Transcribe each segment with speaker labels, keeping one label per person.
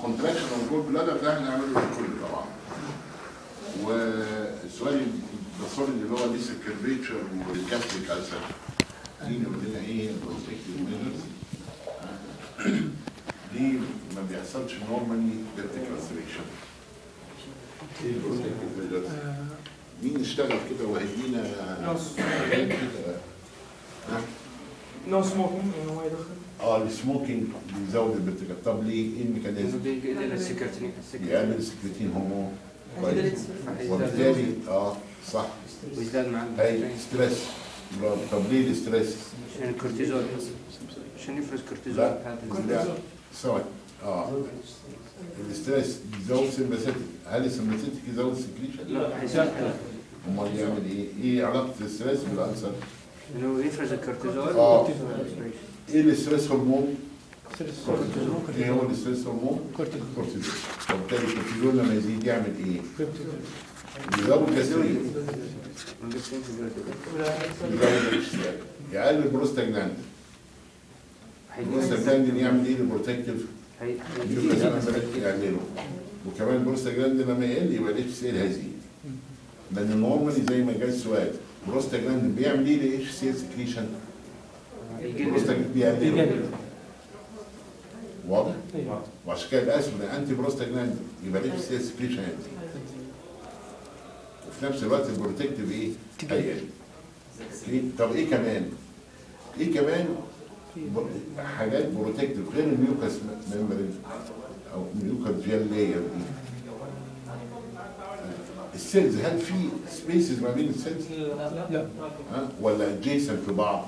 Speaker 1: كونتراكشن اوف جول بلادر ده هنعمله للكل طبعا والسؤال الباثولوجي اللي هو لسه الكيرفيتشر والجاستريك ألسر دي نقول لنا ايه البروتكتيف ميجرز دي ما بيحصلش نورمالي بالتكراسريشن ايه البروتكتيف ميجرز مين اشتغل كده وهدينا حاجات كده ها؟
Speaker 2: نو سموكينج يعني ما يدخل
Speaker 1: اه السموكينج بيزود البرتكال طب ليه؟ ايه الميكانيزم؟
Speaker 3: بيقلل السكرتين
Speaker 1: يقلل السكرتين هرمون كويس
Speaker 3: ويزداد
Speaker 1: وبالتالي اه صح
Speaker 3: ويزداد مع
Speaker 1: هي ستريس برافو. طب ليه الاستريس؟
Speaker 3: عشان الكورتيزول عشان يفرز كورتيزول
Speaker 1: لا.
Speaker 3: هذا
Speaker 1: لا ثواني اه الاستريس بيزود سمباثيتك هل السمباثيتك يزود السكريشن؟
Speaker 3: لا هيزداد
Speaker 1: امال يعمل ايه؟ ايه علاقه الاستريس بالانسر؟
Speaker 3: انه يفرز الكورتيزول
Speaker 1: آه. ايه الاستريس هرمون؟
Speaker 2: كورتيزول
Speaker 1: ايه هو الاستريس هرمون؟
Speaker 2: كورتيزول
Speaker 1: كورتيزول وبالتالي الكورتيزول لما يزيد يعمل ايه؟ يزود جاسترين يزود الاشتياق يقلل بروستاجلاند البروستاجلاند يعمل ايه للبروتكتيف؟ يقلله وكمان البروستاجلاند لما يقل يبقى الاتش سي ال هيزيد لان نورمالي زي ما جاء السؤال البروستاجلاند بيعمل ايه للاتش سي ال سكريشن؟ البروستاجلاند بيقلله واضح؟
Speaker 2: ايوه
Speaker 1: وعشان كده الاسم ده انتي بروستاجلاند يبقى الاتش سي ال سكريشن هيزيد وفي نفس الوقت البروتكتيف ايه؟ هيقل إيه؟ طب ايه كمان؟ ايه كمان ب- حاجات بروتكتيف غير الميوكاس ميمبرين او ميوكاس جيل لاير دي السيلز هل في سبيسز ما بين السيلز
Speaker 2: لا
Speaker 1: ها ولا ادجيسنت في بعض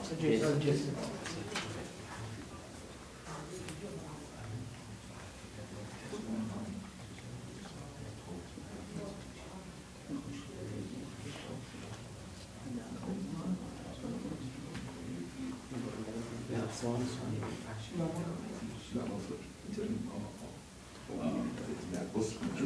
Speaker 1: لا ما أظنش. لا، بص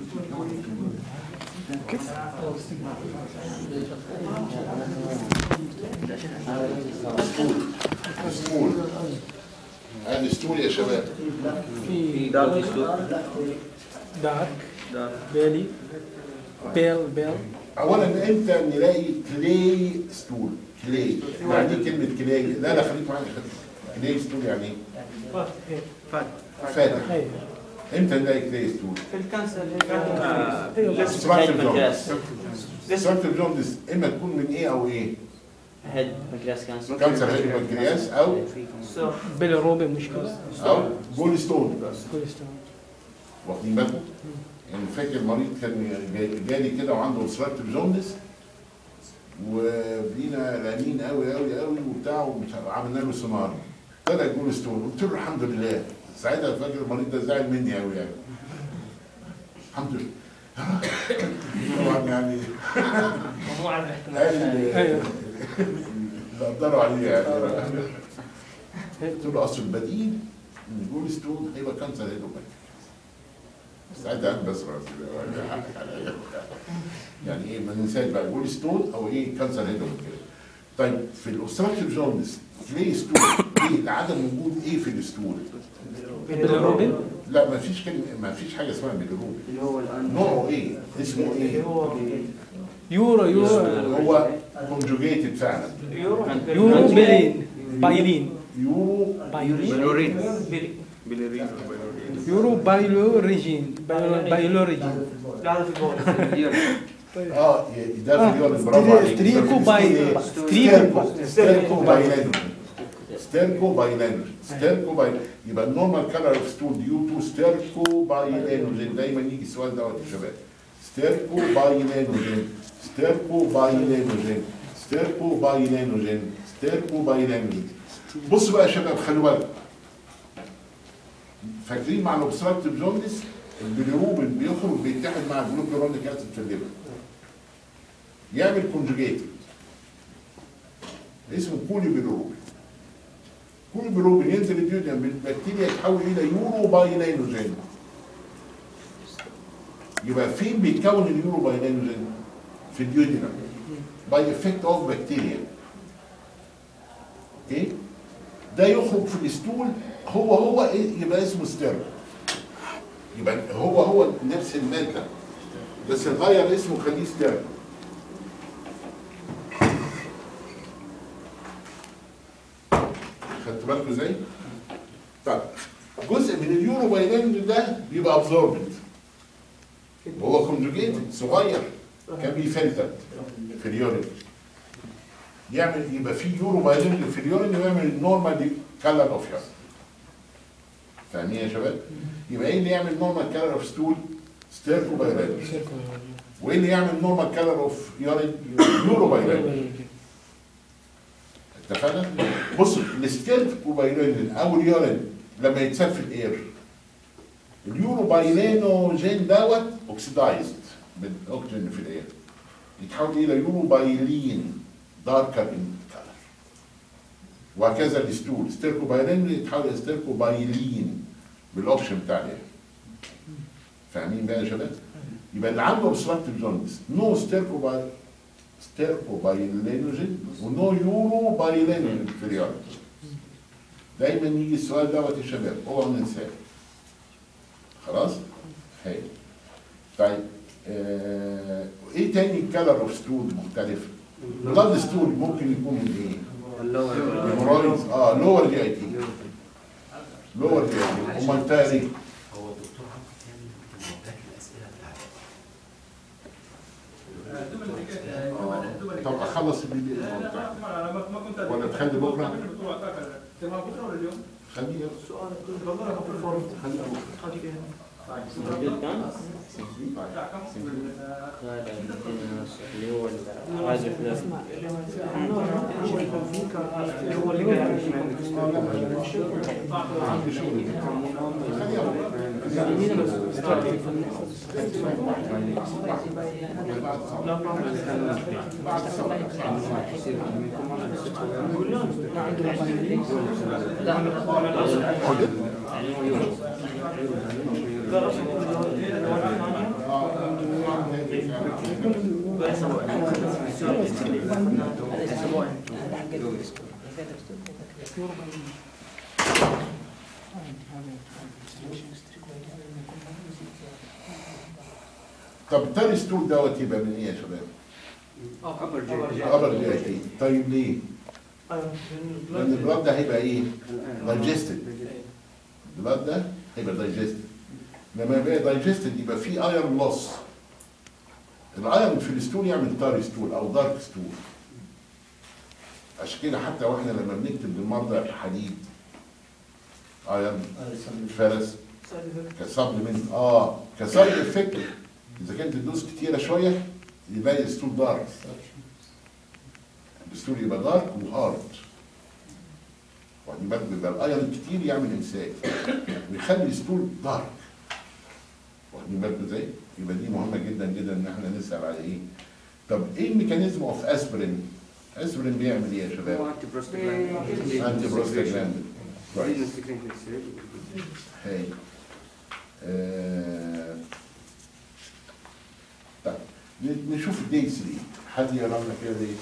Speaker 1: ستول هذا ستول يا شباب
Speaker 2: في
Speaker 3: دارك
Speaker 2: دارك بيلي بيل بيل
Speaker 1: اولا امتى نلاقي كلي ستول كلي يعني ايه كلمه كلي لا لا خليك معايا كلي ستول يعني ايه فاتح
Speaker 2: ايوه
Speaker 1: امتى نلاقي كلي ستول
Speaker 4: في الكانسر
Speaker 2: ايوه
Speaker 1: ستراكشر
Speaker 5: بنكرياس.
Speaker 1: جوندس ستراكشر جوندس اما تكون من ايه او ايه
Speaker 5: هيد بنكرياس كانسر
Speaker 1: كانسر هيد بنكرياس او
Speaker 2: بيلي روبي مشكله
Speaker 1: او جول ستون
Speaker 2: كوليسترول
Speaker 1: واخدين بالكم؟ يعني فاكر مريض كان جاي- جالي كده وعنده obstructive جوندس وبقينا قلقانين قوي قوي قوي وبتاع ومش عارف- عملنا له سونار طلع جول ستون قلت له الحمد لله ساعتها فاكر المريض ده زعل مني قوي يعني الحمد لله طبعا يعني
Speaker 4: مو على
Speaker 1: قال
Speaker 2: ايوه
Speaker 1: قدروا عليه يعني قلت له اصل البديل ان جول ستون هيبقى كانسر هيدروباك ساعتها قاعد بس يعني ايه ما ننساش بقى جول ستون او ايه كانسر هيدروباك طيب في الاوستراكتيف جوندس ليه ستول؟ ايه عدم وجود ايه في الستول؟
Speaker 2: بيلي روبي
Speaker 1: لا ما فيش كلمه ما فيش حاجه اسمها بيلروبين
Speaker 3: اللي هو الان
Speaker 1: نوعه ايه؟ اسمه ايه؟
Speaker 2: يورو يورو
Speaker 1: هو كونجوجيتد فعلا
Speaker 4: يورو
Speaker 2: يورو بيلين بايلين
Speaker 1: يورو
Speaker 2: بايلين
Speaker 3: بلورين
Speaker 4: بيلي
Speaker 3: بلورين
Speaker 2: يورو بايلو ريجين بايلو بايلو ريجين
Speaker 4: لا هذا في البول
Speaker 1: اه ده في اليوم برافو
Speaker 2: ستري-
Speaker 1: عليك
Speaker 2: ستريكو باي
Speaker 1: ستيركو
Speaker 2: ستريكو
Speaker 1: ستيركو بايلانوجين ستيركو بايلانوجين ستيركو باي يبقى النورمال كلر اوف ستول ديو تو ستيركو بايلانوجين دايما يجي السؤال دوت يا شباب ستيركو بايلانوجين ستيركو بايلانوجين ستيركو بايلانوجين ستيركو بايلانوجين بصوا بقى يا شباب خلوا بالكم فاكرين مع الاوبستراكتيف جوندس البيليروبين بيخرج بيتحد مع الجلوكورونيك اسيد في الليفر يعمل كونجوجيت اسمه كولي بيليروبين كولي بيليروبين ينزل الديوديوم بالبكتيريا يتحول الى يورو بايلينوجين يبقى فين بيتكون اليورو بايلينوجين في الديوديوم باي افكت اوف بكتيريا اوكي ده يخرج في الستول هو هو إيه؟ يبقى اسمه ستيرو يبقى هو هو نفس المادة بس غير اسمه خليه ستيركو خدت بالكوا ازاي؟ طيب جزء من اليورو بايلين ده بيبقى ابزوربد وهو كونجوجيتد صغير كان بيفلتر في اليورين يعمل يبقى في يورو بايلين في اليورين ويعمل نورمال كالر اوف يورين فاهمين يا شباب؟ يبقى ايه اللي يعمل نورمال كالر اوف ستول؟ ستيركو بايلين وايه اللي يعمل نورمال كالر اوف يورين؟ يورو بايلين اتفقنا؟ بص الستيركو بايلين او اليورين لما يتساب في الاير اليورو بايلينوجين دوت اوكسيدايزد بالاكسجين في الاير يتحول الى يورو بايلين داركر ان كلر وهكذا الستول ستيركو بايلين يتحول الى ستيركو بايلين بالاوبشن بتاع الاير فاهمين بقى يا شباب؟ يبقى اللي عنده obstructive جوندس نو ستيركو باي ستيركو بايلينوجين ونو يورو بايلينوجين في اليورين دايما يجي السؤال دوت يا شباب اوعوا ننساه خلاص؟ حلو طيب آه، ايه تاني كلر اوف ستول مختلف؟ بلاد ستول ممكن يكون من ايه؟ هيمورايدز اه لور جي اي تي لور جي اي تي امال تاني
Speaker 6: هو الدكتور عمرو كان موجات الاسئله بتاعته
Speaker 1: طب اخلص البي دي اف ولا تخلي بكره؟ خليه خليه بكره
Speaker 5: موجود كان؟ هذا اللي هو العازف ده
Speaker 1: عندي شغل خليها بكره طب التاني ستول دوت يبقى من ايه يا شباب؟
Speaker 3: ابر جي
Speaker 1: ابر جي اي تي طيب ليه؟ لان البلاد ده هيبقى ايه؟ دايجستد البلاد ده هيبقى دايجستد لما يبقى دايجستد يبقى فيه ايرون لوس الايرون في الستول يعمل تاري ستول او دارك ستول عشان كده حتى واحنا لما بنكتب للمرضى حديد ايرون فرس كسبلمنت اه كسايد افكت اذا كانت الدوز كتيره شويه يبقى الستول دارك الستول يبقى دارك وهارد واخدين بالك يبقى الايرون كتير يعمل امساك ويخلي الستول دارك واخدين بالكم ازاي؟ يبقى دي مهمه جدا جدا ان احنا نسال على ايه؟ طب ايه الميكانيزم اوف اسبرين؟ اسبرين بيعمل ايه يا شباب؟
Speaker 3: انتي بروستاجلاندين
Speaker 1: انتي بروستاجلاندين كويس هاي آه، طيب ن- نشوف الدي 3 حد يقرا لنا كده دي 3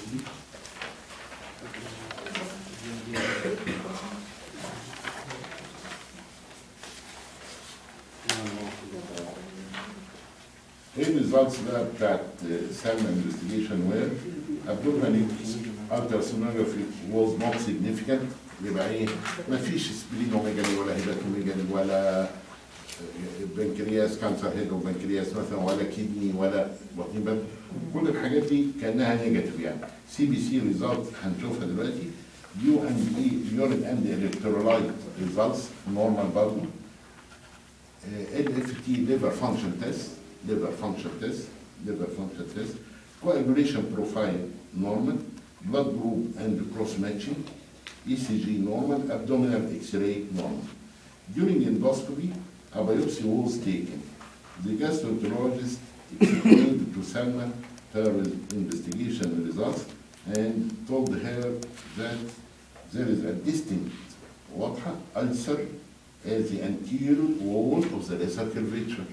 Speaker 1: ايه الريزلتس بقى بتاعت سام انفستيجيشن وير abdominal ultrasonography was not significant يبقى ايه مفيش سبلينوميجالي ولا هيباتوميجالي ولا بنكرياس كانسر هيد وبنكرياس مثلا ولا كيدني ولا واخدين بالك كل الحاجات دي كانها نيجاتيف يعني سي بي سي ريزلت هنشوفها دلوقتي يو اند اي يورين اند الكترولايت ريزلتس نورمال برضه ال اف تي ليفر فانكشن تيست liver function test, liver function test, coagulation profile normal, blood group and cross matching, ECG normal, abdominal X-ray normal. During endoscopy, a biopsy was taken. The gastroenterologist explained to Salma her investigation results and told her that there is a distinct واضحة ulcer as the anterior wall of the lesser curvature.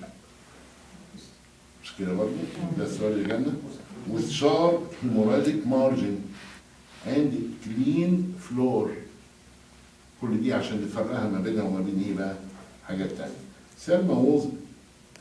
Speaker 1: مش كده برضه؟ ده السؤال اللي جالنا with sharp hemorrhagic margin and clean floor كل دي عشان نفرقها ما بينها وما بين ايه بقى؟ حاجات تانية. سلمى was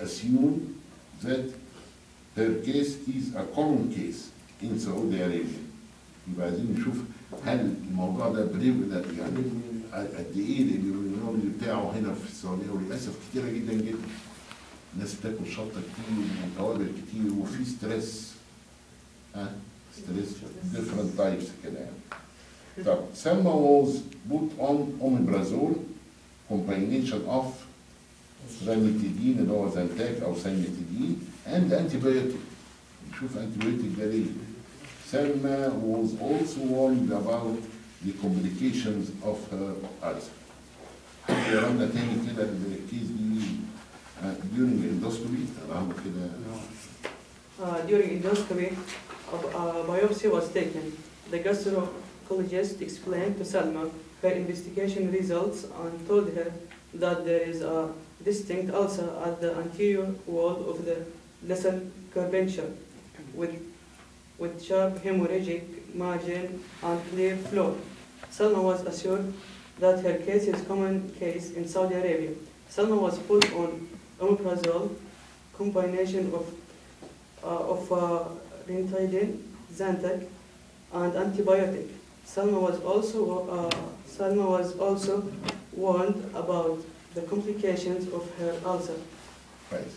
Speaker 1: assume that her case is a common case in Saudi Arabia. يبقى عايزين نشوف هل الموضوع ده بريفلنت يعني قد ايه الابيولوجي بتاعه هنا في السعوديه وللاسف كتيره جدا جدا الناس بتاكل شطه كتير وتوابل كتير وفي ستريس ها ستريس different types كده يعني طب سلمى was put on omeprazole combination of ranitidine اللي هو زنتاك او سينتيدين and antibiotic نشوف antibiotic ده ليه سلمى was also warned about the complications of her ulcer حد يرانا تاني كده الكيس دي آه، during endoscopy طبعا كده
Speaker 7: Uh, during endoscopy, a, a biopsy was taken. The gastroenterologist explained to Salma her investigation results and told her that there is a distinct ulcer at the anterior wall of the lesser curvature with, with sharp hemorrhagic margin and clear flow. Salma was assured that her case is common case in Saudi Arabia. Salma was put on omeprazole combination of uh, of uh, ranitidine, Zantac, and antibiotic. Salma was also uh, Salma was also warned about the complications of her ulcer.
Speaker 1: كويس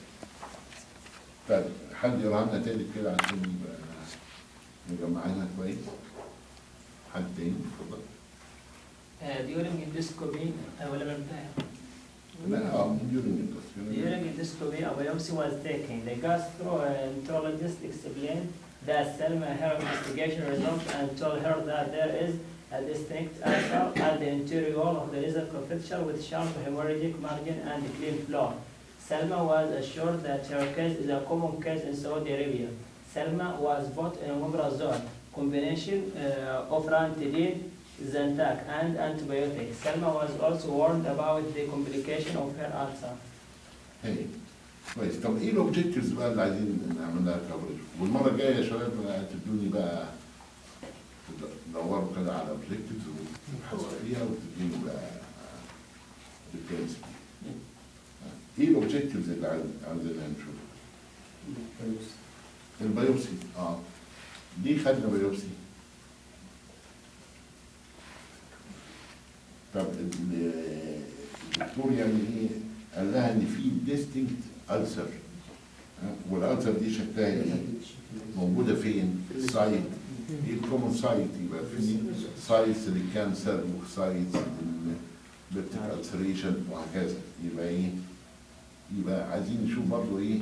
Speaker 1: طيب حد يرانا تاني كده عشان يبقى مجمعينها كويس حد تاني اتفضل
Speaker 4: during endoscopy ولا منتهي
Speaker 1: لا اه during endoscopy
Speaker 4: During endoscopy, a biopsy was taken. The gastroenterologist explained that Selma her investigation results and told her that there is a distinct ulcer at the interior wall of the nasal curvature with sharp hemorrhagic margin and clean flow. Selma was assured that her case is a common case in Saudi Arabia. Selma was put in omeprazole combination uh, of ranitidine, Zantac, and antibiotics. Selma was also warned about the complication of her ulcer.
Speaker 1: هاي كويس طب ايه الاوبجكتيفز بقى اللي عايزين نعمل لها كفرج والمره الجايه يا شباب بقى تدوني بقى تدوروا كده على اوبجكتيفز وتبحثوا فيها وتدوني بقى ديتيلز ايه الاوبجكتيفز اللي عايز- عايزينها نشوفها البيوبسي اه ليه خدنا بيوبسي؟ طب ال- الدكتور يعني ايه قال لها ان في ديستنكت ألسر والألسر دي شكلها ايه؟ موجودة فين؟ في السايد ايه الكومن سايت يبقى في سايتس للكانسر وسايتس للبيبتيك ألسريشن وهكذا يبقى ايه؟ يبقى عايزين نشوف برضه ايه؟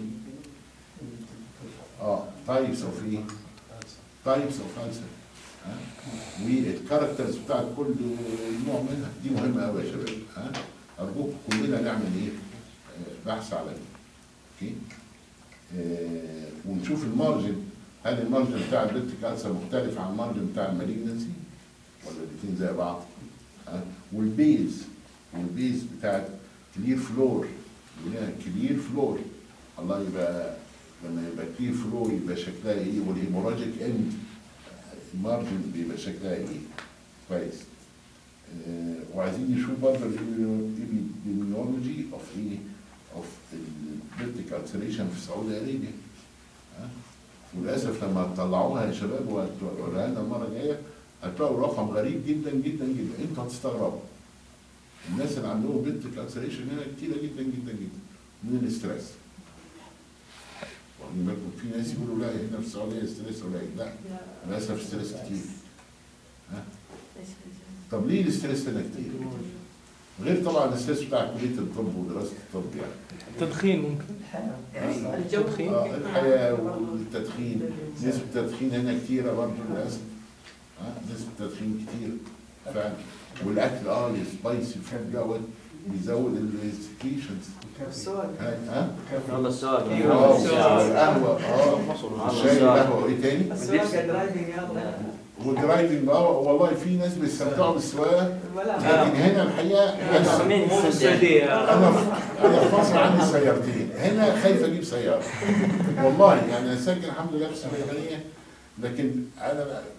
Speaker 1: اه تايبس اوف ايه؟ تايبس اوف ألسر والكاركترز بتاعت كل نوع منها دي مهمة قوي يا شباب ها أرجوكم كلنا نعمل إيه؟ آه، بحث على أوكي؟ آه، ونشوف المارجن هل المارجن بتاع البيبتيك ألسر مختلف عن المارجن بتاع المالجنسي ولا الاثنين زي بعض؟ ها؟ والبيز والبيز بتاعت كلير فلور كلير فلور الله يبقى لما يبقى كلير فلور يبقى شكلها ايه والهيموراجيك اند المارجن بيبقى شكلها ايه كويس آه، وعايزين نشوف برضه الابيديميولوجي اوف ايه اوف البيبتيك السريشن في السعوديه ارابيا ها؟ وللاسف لما تطلعوها يا شباب وهتوريها لنا المره الجايه هتلاقوا رقم غريب جدا جدا جدا انتوا هتستغربوا الناس اللي عندهم بيبتيك السريشن هنا كتيره جدا جدا جدا من الاسترس واخدين بالكم في ناس يقولوا لا هنا في السعوديه ستريس قليل لا للاسف ستريس كتير ها؟ طب ليه الاستريس هنا كتير؟ غير طبعا الاستريس بتاع كليه الطب ودراسه الطب يعني
Speaker 2: تدخين ممكن تدخين
Speaker 1: آه، الحياه والتدخين نسبه التدخين هنا كتيره برضه للاسف ها؟ نسبه التدخين كتير فعلا والاكل اه السبايسي فود دوت بيزود السكريشنز
Speaker 7: السؤال
Speaker 1: ها؟
Speaker 5: والله السؤال
Speaker 1: اه القهوه اه الشاي القهوه وايه تاني؟
Speaker 7: السؤال درايفنج يلا
Speaker 1: والدرايفنج اه والله في ناس بيستمتعوا بالسواقه
Speaker 7: ولا
Speaker 1: لكن هنا الحقيقه انا
Speaker 5: مين
Speaker 3: مو في
Speaker 5: يستمتع؟
Speaker 3: السعودية
Speaker 1: انا في- انا في مصر عندي سيارتين هنا خايف اجيب سياره والله يعني انا ساكن الحمد لله في اسماعيليه لكن انا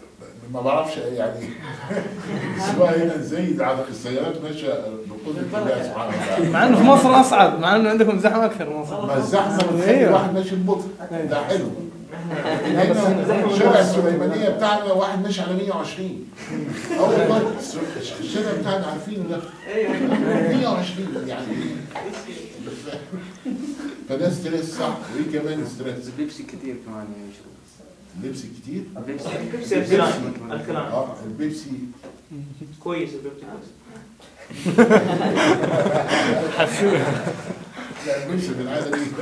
Speaker 1: ما بعرفش يعني السواقه هنا ازاي على السيارات ماشيه بقدره الله سبحانه وتعالى
Speaker 2: مع انه في مصر اصعب مع انه عندكم زحمه اكثر من مصر
Speaker 1: ما الزحمه بتخلي
Speaker 2: أيوة.
Speaker 1: الواحد ماشي ببطء ده حلو هنا شارع السليمانيه بتاعنا واحد ماشي على 120 اه والله الس- الشارع بتاعنا عارفينه ده 120 يعني فده ستريس صح وايه كمان ستريس
Speaker 5: بيبسي كتير كمان يعني شو
Speaker 1: لبس كتير
Speaker 5: بيبسي
Speaker 7: الكلام الكلام
Speaker 1: اه البيبسي
Speaker 7: كويس البيبسي
Speaker 1: لا البيبسي بالعاده دي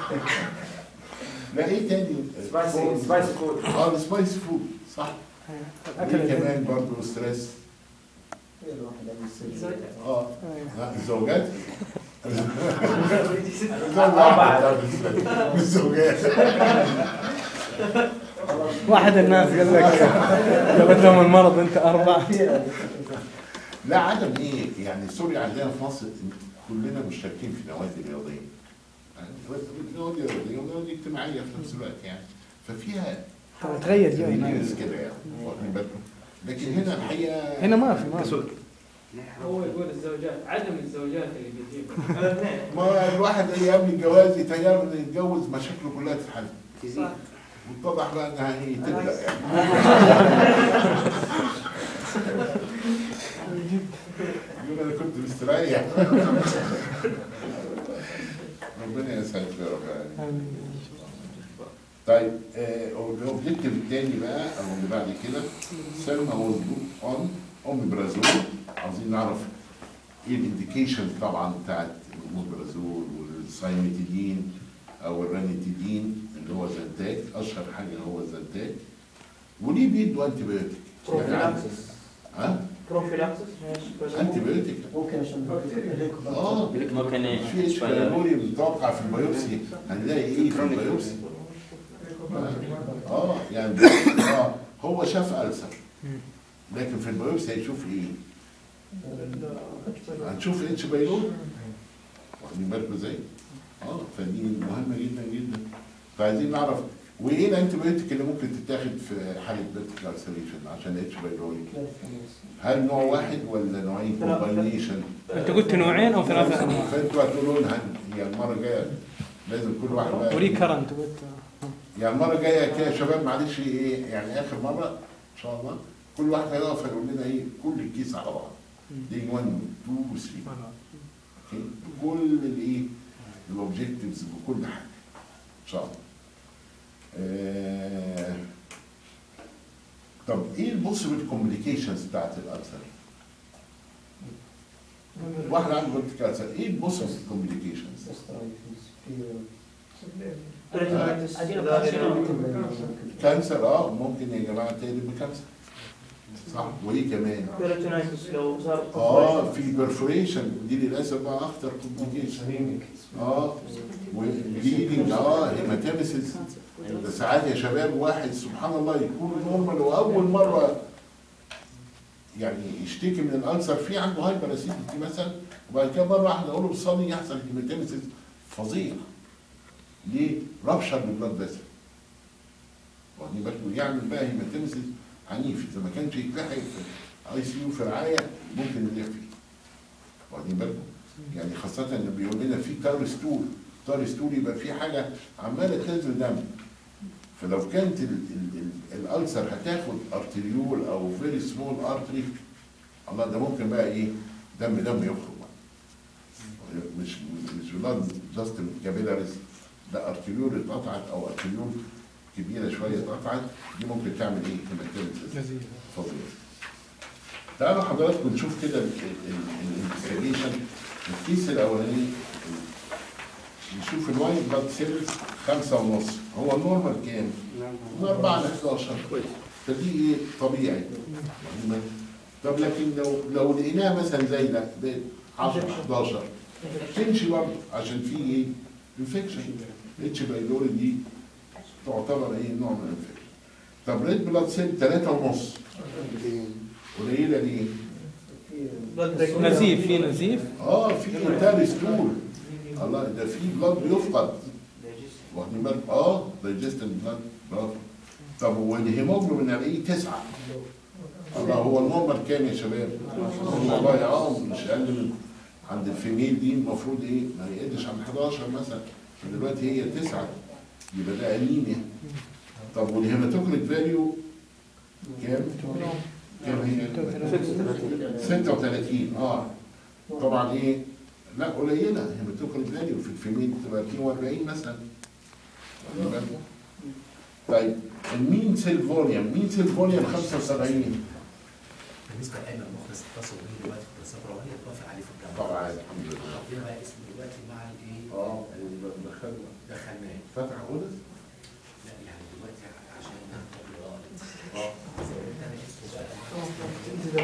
Speaker 1: لا ايه تاني
Speaker 5: سبايسي سبايسي فود
Speaker 1: اه السبايسي فود صح
Speaker 2: الاكل
Speaker 1: ايه كمان برضه ستريس اه لا، الزوجات الزوجات
Speaker 2: واحد الناس قال لك قالت لهم المرض انت اربعه
Speaker 1: لا عدم ايه يعني سوريا عندنا في مصر كلنا مشتركين في نوادي رياضيه يعني نوادي رياضيه ونوادي اجتماعيه في نفس الوقت يعني ففيها
Speaker 2: تغير جو هناك.
Speaker 1: تمييز كده يعني واخدين بالكم لكن هنا الحقيقه
Speaker 2: هنا ما في ما في
Speaker 3: هو يقول الزوجات عدم الزوجات اللي بيجيبها
Speaker 1: ما الواحد ايام الجواز يتهيأ انه يتجوز مشاكله كلها تتحل
Speaker 5: تزيد
Speaker 1: واتضح بقى انها هي تبدا يعني يقول انا كنت مستريح ربنا يسعدك يا رب العالمين. طيب الاوبجيكتيف الثاني بقى او اللي بعد كده سلمى وزبو اون اوميبرازول عاوزين نعرف ايه الانديكيشن طبعا بتاعت الاوميبرازول والسايميتيدين او الرانيتيدين اللي هو زنتاك اشهر حاجه هو الزنتاك وليه بيدوا انتي بايوتيك؟ ها؟
Speaker 7: بروفيلاكسس
Speaker 1: انتي بايوتيك
Speaker 6: ممكن عشان
Speaker 1: اه
Speaker 5: ممكن
Speaker 1: في اتش بيلوري متوقع في البيوبسي هنلاقي ايه في البيوبسي؟ اه يعني اه هو شاف ألسر لكن في البيوبسي هيشوف ايه؟ هنشوف اتش بيلوري واخدين بالكم ازاي؟ اه فدي مهمه جدا جدا فعايزين نعرف وايه الانتيبيوتيك اللي ممكن تتاخد في حاله بيتك السريشن عشان اتش بيلوري؟ هل نوع واحد ولا نوعين كومباينيشن؟
Speaker 2: انت قلت نوعين او ثلاثه انواع
Speaker 1: فانتوا هتقولوا لنا هي المره الجايه لازم كل واحد بقى
Speaker 2: وري كرنت قلت
Speaker 1: يعني المره الجايه كده يا شباب معلش ايه يعني اخر مره ان شاء الله كل واحد هيقف هيقول لنا ايه كل الكيس على بعض دي 1 2 3 اوكي كل الايه الاوبجكتيفز بكل حاجه ان شاء الله آه طب ايه البوسيبل كومبليكيشنز بتاعت الالسر؟ واحد عنده بنت كانسر ايه البوسيبل كومبليكيشنز؟ كانسر اه ممكن يا جماعه تقلب بكانسر صح وايه كمان؟
Speaker 7: بيرتونايتس لو صار
Speaker 1: اه في برفوريشن دي للاسف بقى اخطر كومبليكيشن اه وبليدنج اه هيماتيمسيس ده ساعات يا شباب واحد سبحان الله يكون نورمال واول مره يعني يشتكي من الالسر في عنده هايبر اسيدتي مثلا وبعد كده مره واحده اقول له بصلي يحصل هيماتيمسيس فظيع ليه؟ ربشر بالبلاد فيسل واخدين بالكم يعمل بقى هيماتيمسيس عنيف اذا ما كانش يتلحق في اي سي يو في رعايه ممكن يضيع فيه واخدين بالكم؟ يعني خاصة اللي بيقول لنا في تار ستول تار ستول يبقى في حاجة عمالة تنزل دم فلو كانت ال- ال- ال- الألسر هتاخد ارتريول أو فيري سمول ارتري الله ده ممكن بقى إيه دم دم يخرج بقى. مش مش بلاد جاست كابيلاريز ده ارتريول اتقطعت أو ارتريول كبيرة شوية اتقطعت دي ممكن تعمل إيه هيماتيمسيس
Speaker 2: لذيذ
Speaker 1: فظيع تعالوا حضراتكم نشوف كده الانفستيجيشن الكيس الاولاني نشوف الوايت بلاد سيلز خمسة ونص هو النورمال كام؟ من 4 ل 11 فدي ايه طبيعي طب لكن لو لو لقيناها مثلا زي ده ده 10 11 تمشي برضه عشان في ايه؟ انفكشن اتش بايلوري دي تعتبر ايه نوع من الانفكشن طب ريد بلاد سيل 3 ونص قليله ليه؟
Speaker 2: نزيف في نزيف
Speaker 1: اه في تاني ستول الله ده في بلاد بيفقد واخدين بالك اه دايجستن بلاد برافو طب والهيموجلوبين الاقيه تسعة الله هو النورمال كام يا شباب؟ والله اه مش اقل من عند الفيميل دي المفروض ايه؟ ما يقلش عن 11 مثلا دلوقتي هي تسعة يبقى ده انيميا طب والهيماتوكريت فاليو كام؟ كام هي؟ 36 اه طبعا ايه؟ لا قليلة هيماتوكريت فاليو في الفيميل تبقى 42 مثلا واخد بالك؟ طيب المين سيل فوليوم مين سيل فوليوم 75
Speaker 6: بالنسبه لايمن مخلص اتصل بيه دلوقتي في الصفراء وهي توافق عليه في الجامعه
Speaker 1: طبعا الحمد لله
Speaker 6: حطينا بقى اسمه دلوقتي مع الايه
Speaker 1: اه دخلنا
Speaker 6: دخلناه
Speaker 1: فتح اونس
Speaker 6: لا يعني دلوقتي عشان ناخد الغالط
Speaker 1: اه
Speaker 6: انا اسمه بقى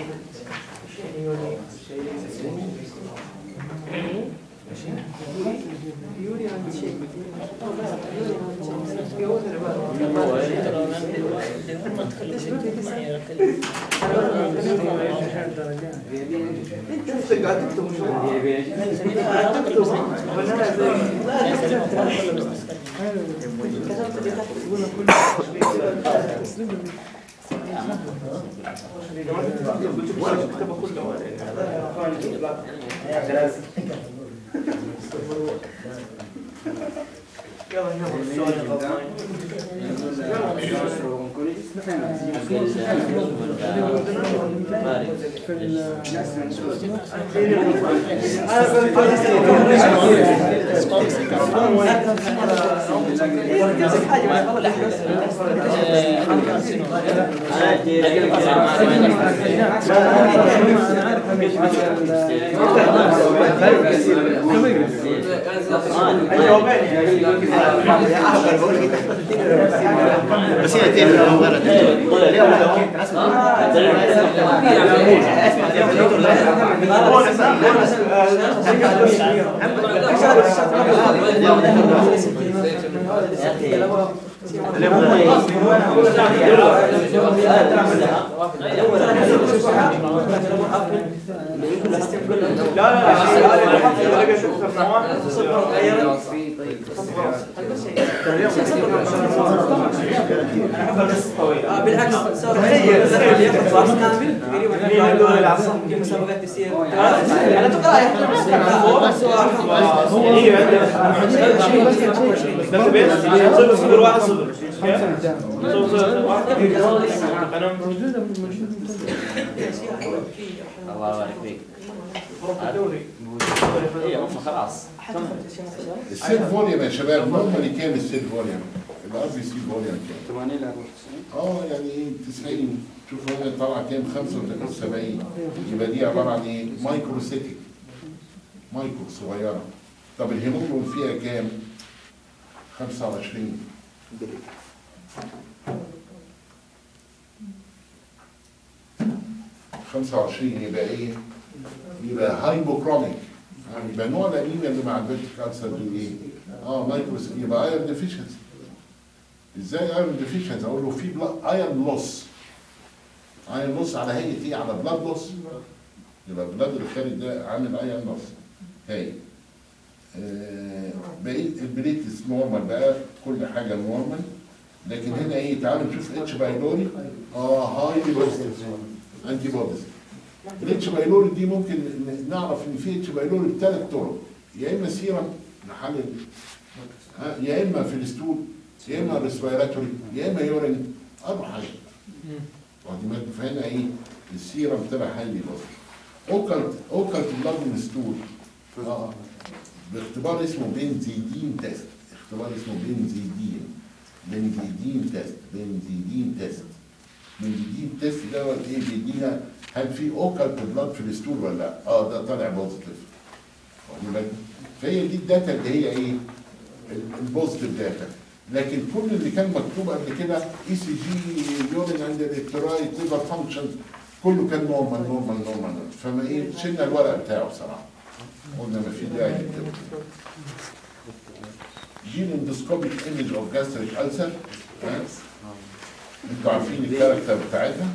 Speaker 7: يوري عند شيء
Speaker 5: بس هي تقفل
Speaker 7: آه، بالعكس صار هي كامل تقريبا في مسابقات تصير انا تقرا
Speaker 5: الله يبارك فيك ايه هم خلاص
Speaker 1: السيل فوليوم يا شباب نورمالي كام السيل فوليوم؟ الار بي سي فوليوم كام؟
Speaker 2: 80 ل 94
Speaker 1: اه يعني ايه 90 شوف هنا طلع كام 75 يبقى دي عباره عن ايه؟ مايكروسيتيك مايكرو صغيره طب الهيموجلوبين فيها كام؟ 25 25 يبقى ايه؟ يبقى هايبوكروميك يعني يبقى نوع الانيميا اللي مع البيت كانسر دي ايه؟ اه مايكروس يبقى ايرون ديفيشنسي ازاي ايرون ديفيشنسي اقول له في ايرون لوس ايرون لوس على هيئه ايه؟ على بلاد لوس يبقى البلاد اللي خارج ده عامل ايرون لوس هاي آه بقيت البليتس نورمال بقى كل حاجه نورمال لكن هنا ايه تعالوا نشوف اتش بايلوري اه هاي بوزيتيف انتي بوديز الاتش بايلوري دي ممكن ن- نعرف ان في اتش بايلوري بثلاث طرق يا اما سيرم نحلل ها، يا اما في الستول يا اما ريسبيراتوري يا اما يورين اربع حاجات واخدين بالكم فهنا ايه السيرم طلع هايلي بوزيتيف اوكلت اوكلت بلاد من ستول اه باختبار اسمه بنزيدين تيست اختبار اسمه بنزيدين بنزيدين تيست بنزيدين تيست بنزيدين تيست دوت ايه بيدينا هل في اوكلت بلاد في الستول ولا لا؟ اه ده طالع بوزيتيف واخدين بالكم؟ فهي دي الداتا اللي هي ايه؟ ال- البوزيتيف داتا لكن كل اللي كان مكتوب قبل كده اي سي جي يورين اند الكترايت ليفر فانكشن كله كان نورمال نورمال نورمال فما ايه شلنا الورق بتاعه بصراحه قلنا ما في داعي نكتبه دي الاندوسكوبيك ايمج اوف جاستريك ألسر انتوا عارفين الكاركتر بتاعتها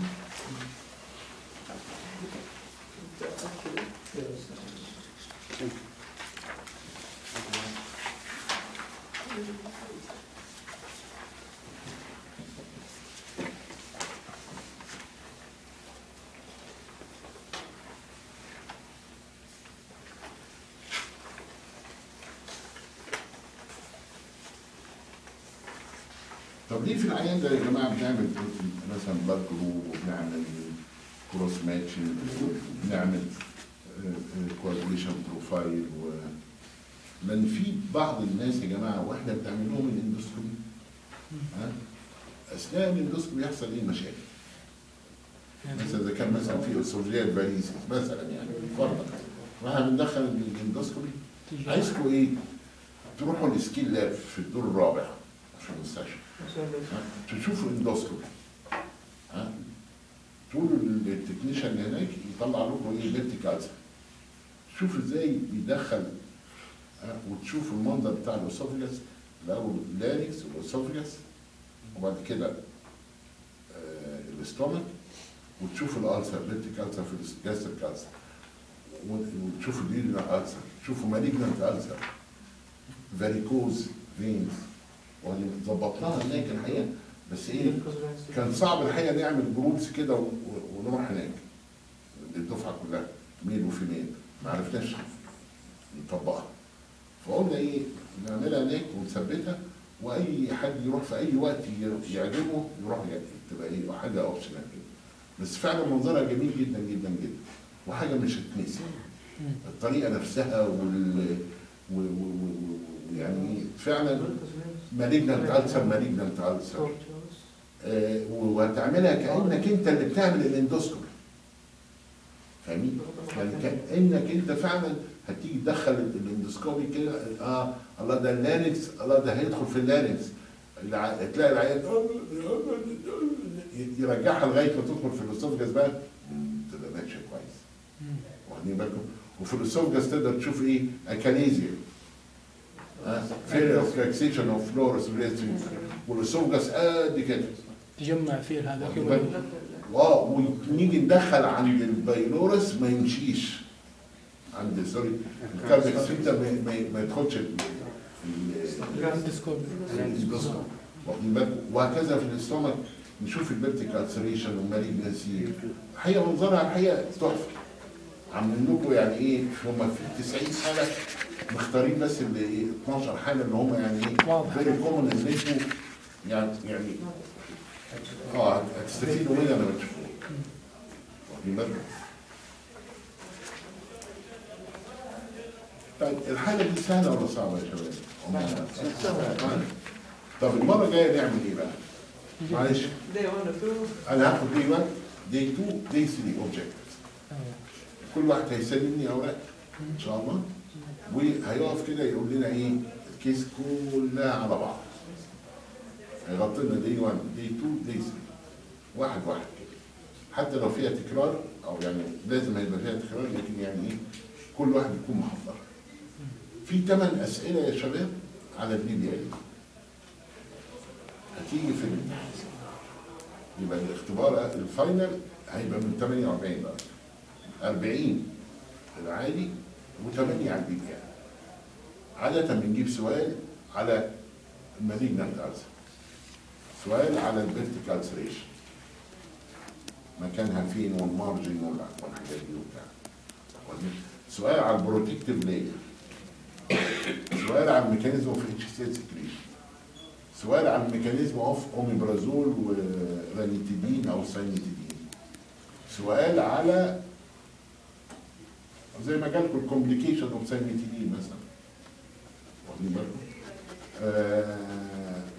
Speaker 1: طب ليه في العيان ده يا جماعه بنعمل مثلا بلاد جروب وبنعمل كروس ماتشنج بنعمل كوادريشن بروفايل و لان في بعض الناس يا جماعه واحنا بنعمل لهم الاندوسكوبي ها اثناء الاندوسكوبي يحصل ايه مشاكل مثلا اذا كان مثلا في اسوفيال فاليسيس مثلا يعني فرضا واحنا بندخل الاندوسكوبي عايزكم ايه تروحوا السكيل لاب في الدور الرابع في المستشفى ها؟ تشوفوا الاندوسكوبي ها تقولوا للتكنيشن اللي هناك يطلع لكم ايه فيرتيكالز شوف ازاي بيدخل ها؟ وتشوفوا المنظر بتاع الاسوفجس الاول اللاريكس والاسوفجس وبعد كده آه الاستومك وتشوف الالسر فيرتيكالسر في الجاستريك كالسر وتشوفوا اليورينال السر تشوفوا مالجنانت السر فاريكوز فينز ظبطناها هناك الحقيقه بس ايه كان صعب الحقيقه نعمل جروبس كده و- و- ونروح هناك الدفعه كلها ميل وفيميل ما عرفناش نطبقها فقلنا ايه نعملها هناك ونثبتها واي حد يروح في اي وقت ي- يعجبه يروح يعني تبقى ايه حاجه اوبشنال كده بس فعلا منظرها جميل جدا جدا جدا وحاجه مش هتنسي الطريقه نفسها وال و- و- و- و- ويعني فعلا مالجنانت السر مالجنانت السر آه، وهتعملها كانك انت اللي بتعمل الاندوسكوبي فاهمين؟ يعني كانك انت فعلا هتيجي تدخل الاندوسكوبي كده اه الله ده اللارنكس الله ده هيدخل في اللارنكس الع- تلاقي العيان يرجعها لغايه ما تدخل في الاسوفجس بقى تبقى ماشيه كويس واخدين بالكم وفي الاسوفجس تقدر تشوف ايه اكاليزيا فيلر اوف كراكسيشن اوف فلورس والاسوفجس قد كده
Speaker 2: تجمع فيه هذا
Speaker 1: واخد بالك؟ اه ونيجي ندخل عند البايلورس ما يمشيش عند سوري الكاربك سفنتر ما, ما, ما يدخلش ال- ال-
Speaker 2: الاندوسكوب
Speaker 1: الاندوسكوب واخدين بالك؟ وهكذا في الاستومك نشوف البيبتيك السريشن والمالجنسي الحقيقه منظرها الحقيقه تحفه عاملين لكم يعني ايه هم في 90 حاله مختارين بس اللي ايه 12 حاله اللي هم يعني ايه
Speaker 2: واضح.
Speaker 1: فيري كومن ان انتوا يعني يعني اه هتستفيدوا منها لما تشوفوها واخدين بالكم؟ طيب الحالة دي سهلة ولا صعبة يا شباب؟ طب المرة الجاية نعمل ايه بقى؟ معلش
Speaker 7: Day one or two.
Speaker 1: انا هاخد دي 1 دي 2 دي 3 اوبجكت كل واحد هيسلمني اوراق ان شاء الله وهيقف كده يقول لنا ايه الكيس كلها على بعض هيغطي لنا دي 1 دي 2 دي 3 واحد واحد كده حتى لو فيها تكرار او يعني لازم هيبقى فيها تكرار لكن يعني ايه كل واحد يكون محضر في ثمان اسئله يا شباب على البي بي ال هتيجي في ال- يبقى الاختبار الفاينل هيبقى من 48 درجه 40 العادي و8 على البي بي ال عادة بنجيب سؤال على المالجنانت ألسر سؤال على الفيرتيكال ألسريشن مكانها فين والمارجن وال- والحاجات دي وبتاع سؤال على البروتكتيف لاير سؤال على الميكانيزم اوف اتش سي سكريشن سؤال على الميكانيزم اوف اوميبرازول ورانيتيدين او ساينيتيدين سؤال على زي ما جالكم الكومبليكيشن اوف ساينيتيدين مثلا واخدين بالكم؟ آه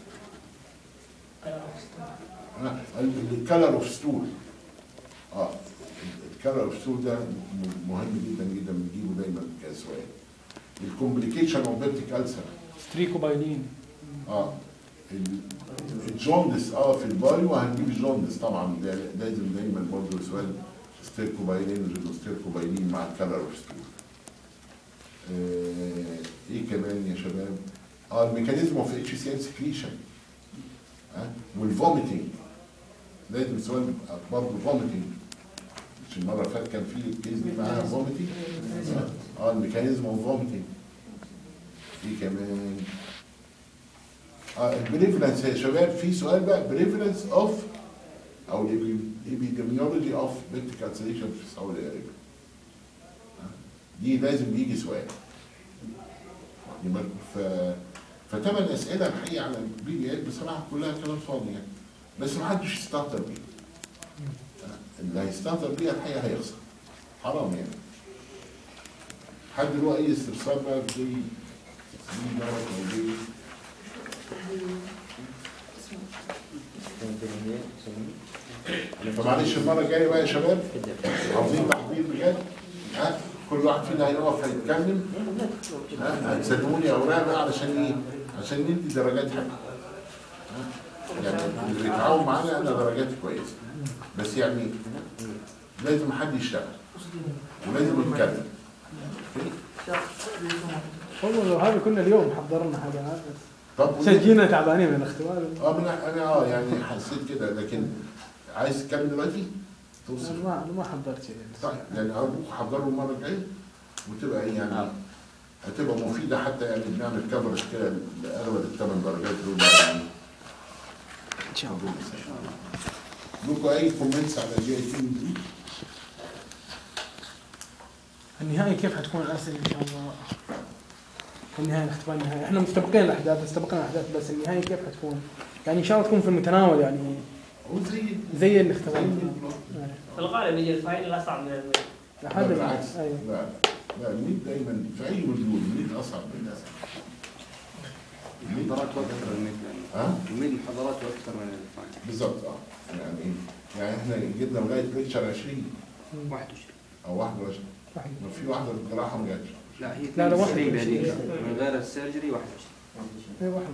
Speaker 1: الكالر اوف ستول اه الكالر اوف ستول ده م- مهم جدا جدا بنجيبه دايما كسؤال الكومبليكيشن اوف بيبتيك ألسر
Speaker 2: ستريكوبايلين
Speaker 1: اه ال- الجوندس اه في البايو هنجيب الجوندس طبعا ده لازم دايما برضه سؤال ستيركوبايلين ستيركوبايلين مع الكالر اوف ستول آه ايه كمان يا شباب؟ اه الميكانيزم اوف اتش سي ال سكريشن اه والفوميتنج لازم سؤال برضه فوميتنج مش المره اللي فاتت كان في كيس دي معاها فوميتنج اه الميكانيزم اوف فوميتنج ايه كمان؟ اه البريفلنس يا شباب في سؤال بقى بريفلنس اوف او الابيديميولوجي اوف بيت كانسليشن في السعوديه العربيه دي لازم يجي سؤال واخدين بالكم؟ ف فتمن اسئله الحقيقه على البي دي اف بصراحه كلها كلام فاضي يعني بس ما حدش يستهتر بيه اللي هيستهتر بيها الحقيقه هيخسر حرام يعني حد له اي استفسار بقى في دي دوت او دي فمعلش المره الجايه بقى يا شباب عاوزين تحضير بجد ها كل واحد فينا هيقف هيتكلم ها هتسلموني اوراق بقى علشان ايه؟ عشان ندي درجات حلوه ها؟ يعني اللي بيتعاون معانا انا درجاتي كويسه بس يعني لازم حد يشتغل ولازم يتكلم
Speaker 2: والله لو هذا كنا اليوم حضرنا حاجات بس
Speaker 1: طب
Speaker 2: عشان جينا تعبانين من الاختبار
Speaker 1: اه من انا اه يعني حسيت كده لكن عايز تتكلم دلوقتي توصف
Speaker 2: أنا ما أنا ما حضرت شيء
Speaker 1: طيب يعني ارجوك حضروا المره الجايه وتبقى ايه يعني هتبقى مفيده حتى يعني بنعمل كفرج كده لاغلب الثمان درجات دول يعني
Speaker 2: ان شاء الله
Speaker 1: لكم اي كومنتس على الجي اي تي
Speaker 2: النهائي كيف حتكون الاسئله ان شاء الله النهائي الاختبار النهائي احنا مستبقين الاحداث مستبقين الاحداث بس النهائي كيف حتكون يعني ان شاء الله تكون في المتناول يعني
Speaker 1: هو زي
Speaker 2: زي الاختبار
Speaker 1: زي
Speaker 2: يعني
Speaker 4: في الغالب يجي الفاينل اصعب من الميد
Speaker 1: لا
Speaker 2: هذا
Speaker 1: بالعكس
Speaker 2: ايوه
Speaker 1: لا لا الميد دايما في اي مديول الميد اصعب من الناس الميد
Speaker 5: محاضرات اكثر من
Speaker 1: ها
Speaker 5: الميد محاضرات اكثر من الفاينل
Speaker 1: بالظبط اه يعني ايه يعني احنا جبنا لغايه ليكشر 20
Speaker 5: 21
Speaker 1: او 21
Speaker 2: واحد.
Speaker 1: ما في واحده الجراحه ما جاتش
Speaker 5: لا هي
Speaker 2: لا، لا،
Speaker 5: 22
Speaker 2: 21.
Speaker 5: بعدين من غير السيرجري 21
Speaker 2: اي 21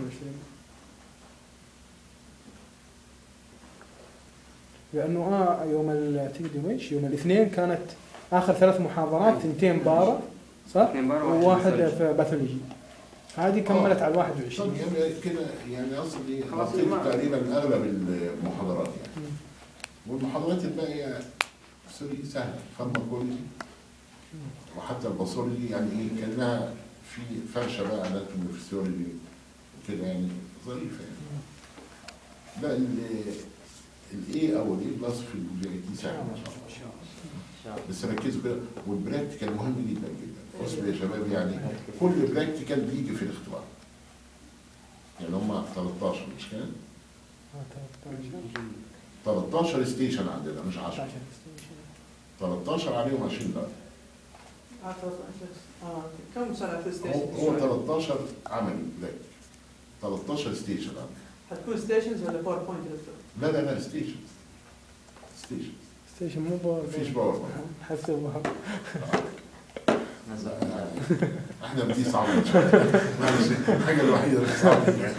Speaker 2: لانه اه يوم ال- تقدر ويش يوم الاثنين كانت اخر ثلاث محاضرات ثنتين بارا صح؟
Speaker 5: اثنين بارا وواحد
Speaker 2: وواحد
Speaker 5: سيرجري.
Speaker 2: في باثولوجي هذه كملت على
Speaker 1: طب
Speaker 2: 21
Speaker 1: يعني كده يعني قصدي
Speaker 5: خلاص
Speaker 1: غطيت
Speaker 5: ما-
Speaker 1: تقريبا اغلب المحاضرات يعني
Speaker 2: مم.
Speaker 1: والمحاضرات الباقيه سوري سهله فارماكولوجي وحتى الباثولوجي يعني ايه كانها في فرشه بقى اناتومي وفسيولوجي كده يعني ظريفه يعني لا الاي او الاي بلس في الجي اي تي سهل ما شاء الله بس ركزوا كده والبراكتيكال مهم جدا جدا اصبر يا شباب يعني كل براكتيكال بيجي في الاختبار يعني هم 13 مش كده؟
Speaker 2: آه،
Speaker 1: 13 ستيشن عندنا مش 10
Speaker 2: 13
Speaker 1: 13 عليهم 20 درجه
Speaker 7: آه، آه، كم سنة في
Speaker 1: هو
Speaker 7: ستيشن؟
Speaker 1: هو 13 عملي براكتيكال 13 ستيشن عندنا
Speaker 7: حتكون ستيشنز ولا باوربوينت دكتور؟
Speaker 1: لا لا لا ستيشن ستيشن
Speaker 2: ستيشن مو باور
Speaker 1: مفيش باور
Speaker 2: حسبها
Speaker 1: احنا بدي صعبه معلش الحاجه الوحيده اللي صعبه يعني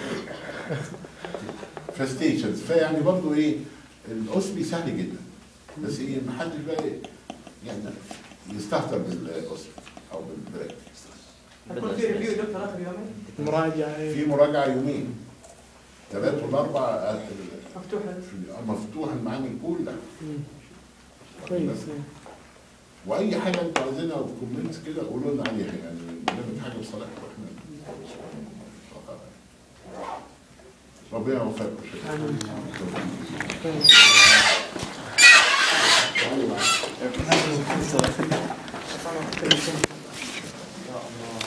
Speaker 1: فستيشنز فيعني برضو ايه الاسبي سهل جدا بس ايه ما حدش بقى يعني يستهتر بالاسبي او بالبريك
Speaker 7: حتكون في ريفيو دكتور آخر يومين؟
Speaker 2: مراجعة
Speaker 1: في مراجعه يومين ثلاث والاربع
Speaker 7: مفتوحة
Speaker 1: في- مفتوح المعامل كلها
Speaker 2: مم. كويس إيه.
Speaker 1: واي حاجه انتوا عايزينها كومنتس كده قولوا لنا عليها يعني نعمل حاجه بصالحكم واحنا ربنا يوفقكم شكرا
Speaker 2: آمين. كويس.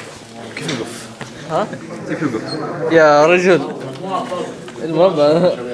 Speaker 8: يا رجل المربع